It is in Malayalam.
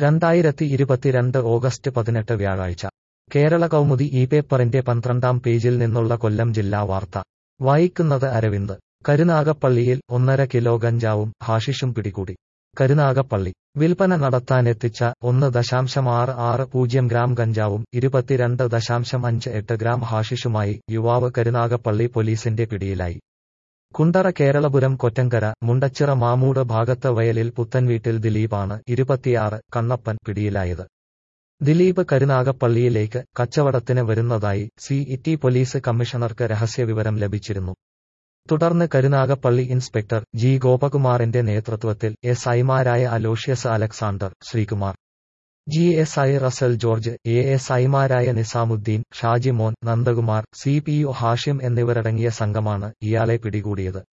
രണ്ടായിരത്തി ഇരുപത്തിരണ്ട് ഓഗസ്റ്റ് പതിനെട്ട് വ്യാഴാഴ്ച കേരള കൗമുദി ഈ പേപ്പറിന്റെ പന്ത്രണ്ടാം പേജിൽ നിന്നുള്ള കൊല്ലം ജില്ലാ വാർത്ത വായിക്കുന്നത് അരവിന്ദ് കരുനാഗപ്പള്ളിയിൽ ഒന്നര കിലോ ഗഞ്ചാവും ഹാഷിഷും പിടികൂടി കരുനാഗപ്പള്ളി വിൽപ്പന നടത്താനെത്തിച്ച ഒന്ന് ദശാംശം ആറ് ആറ് പൂജ്യം ഗ്രാം ഗഞ്ചാവും ഇരുപത്തിരണ്ട് ദശാംശം അഞ്ച് എട്ട് ഗ്രാം ഹാഷിഷുമായി യുവാവ് കരുനാഗപ്പള്ളി പോലീസിന്റെ പിടിയിലായി കുണ്ടറ കേരളപുരം കൊറ്റങ്കര മുണ്ടച്ചിറ മാമൂട് ഭാഗത്ത് വയലിൽ പുത്തൻവീട്ടിൽ ദിലീപാണ് ഇരുപത്തിയാറ് കണ്ണപ്പൻ പിടിയിലായത് ദിലീപ് കരുനാഗപ്പള്ളിയിലേക്ക് കച്ചവടത്തിന് വരുന്നതായി സി ഇറ്റി പോലീസ് കമ്മീഷണർക്ക് രഹസ്യവിവരം ലഭിച്ചിരുന്നു തുടർന്ന് കരുനാഗപ്പള്ളി ഇൻസ്പെക്ടർ ജി ഗോപകുമാറിന്റെ നേതൃത്വത്തിൽ എസ് ഐമാരായ Aloysius Alexander Sreekumar G S I Russel George A S ഐമാരായ Nizamuddin Shajimon Nandakumar C P O Hashim എന്നിവരടങ്ങിയ സംഘമാണ് ഇയാളെ പിടികൂടിയത്